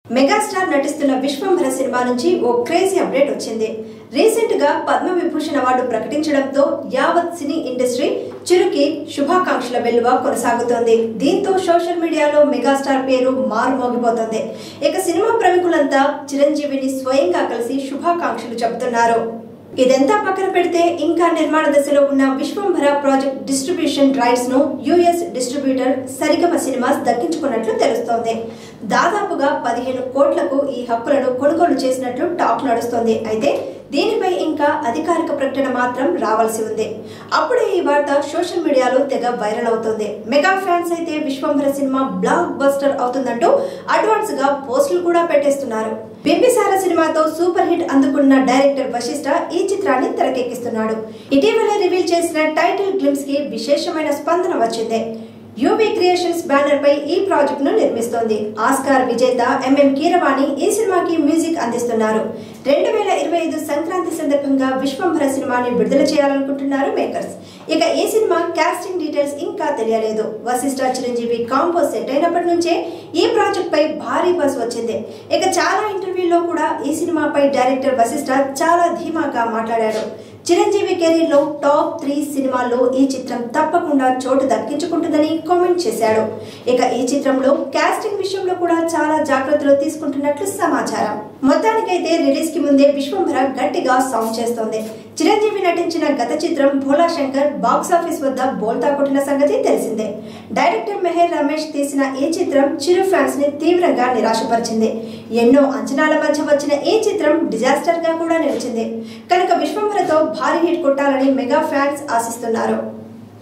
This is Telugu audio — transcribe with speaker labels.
Speaker 1: మెగాస్టార్ నటిస్తున్న విశ్వంభర సినిమా నుంచి ఓ క్రేజీ అప్డేట్ వచ్చింది రీసెంట్ గా పద్మ విభూషణ్ అవార్డు ప్రకటించడంతో యావత్ సినీ ఇండస్ట్రీ చిరుకి శుభాకాంక్షల వెలువ కొనసాగుతోంది దీంతో సోషల్ మీడియాలో మెగాస్టార్ పేరు మారుమోగిపోతుంది ఇక సినిమా ప్రముఖులంతా చిరంజీవిని స్వయంగా కలిసి శుభాకాంక్షలు చెబుతున్నారు ఇదంతా పక్కన పెడితే ఇంకా నిర్మాణ దశలో ఉన్న విశ్వంభర ప్రాజెక్ట్ డిస్ట్రిబ్యూషన్ రైట్స్ ను యుఎస్ డిస్ట్రిబ్యూటర్ సరిగమ సినిమాస్ దక్కించుకున్నట్లు తెలుస్తోంది దాదాపుగా పదిహేను కోట్లకు ఈ హక్కులను కొనుగోలు చేసినట్లు టాక్ నడుస్తోంది అయితే దీనిపై ఇంకా అధికారిక ప్రకటన మాత్రం రావాల్సి ఉంది అప్పుడే ఈ వార్త సోషల్ మీడియాలో తెగ వైరల్ అవుతుంది మెగా ఫ్యాన్స్ అయితే విశ్వంభర సినిమా బ్లాక్ బస్టర్ అవుతుందంటూ అడ్వాన్స్ గా పోస్టులు కూడా పెట్టేస్తున్నారు బింబిసార సినిమాతో సూపర్ హిట్ అందుకున్న డైరెక్టర్ వశిష్ఠ ఈ చిత్రాన్ని తెరకెక్కిస్తున్నాడు ఇటీవలే రివీల్ చేసిన టైటిల్ గ్లిమ్స్ కి విశేషమైన స్పందన వచ్చింది యూబీ క్రియేషన్స్ బ్యానర్ పై ఈ ప్రాజెక్ట్ ను నిర్మిస్తోంది ఆస్కార్ విజేత ఎంఎం కీరవాణి ఈ సినిమాకి మ్యూజిక్ అందిస్తున్నారు రెండు వేల ఇరవై ఐదు సంక్రాంతి సందర్భంగా విశ్వంభర సినిమాని విడుదల చేయాలనుకుంటున్నారు మేకర్స్ ఇక ఈ సినిమా కాస్టింగ్ డీటెయిల్స్ ఇంకా తెలియలేదు వశిష్ఠ చిరంజీవి కాంబో సెట్ అయినప్పటి నుంచే ఈ ప్రాజెక్ట్ పై భారీ బస్ వచ్చింది ఇక చాలా ఇంటర్వ్యూల్లో కూడా ఈ సినిమాపై డైరెక్టర్ వశిష్ఠ చాలా ధీమాగా మాట్లాడాడు చిరంజీవి కెరీర్ లో టాప్ త్రీ సినిమాల్లో ఈ చిత్రం తప్పకుండా చోటు దక్కించుకుంటుందని కామెంట్ చేశాడు ఇక ఈ చిత్రంలో కాస్టింగ్ విషయంలో కూడా చాలా జాగ్రత్తలు తీసుకుంటున్నట్లు సమాచారం మొత్తానికైతే రిలీజ్ కి ముందే విశ్వంభర గట్టిగా సౌండ్ చేస్తోంది చిరంజీవి నటించిన గత చిత్రం భోలా శంకర్ బాక్స్ ఆఫీస్ వద్ద బోల్తా కొట్టిన సంగతి తెలిసిందే డైరెక్టర్ మెహర్ రమేష్ తీసిన ఈ చిత్రం చిరు ఫ్యాన్స్ ని తీవ్రంగా నిరాశపరిచింది ఎన్నో అంచనాల మధ్య వచ్చిన ఈ చిత్రం డిజాస్టర్ గా కూడా నిలిచింది కనుక విశ్వంభరతో భారీ హిట్ కొట్టాలని మెగా ఫ్యాన్స్ ఆశిస్తున్నారు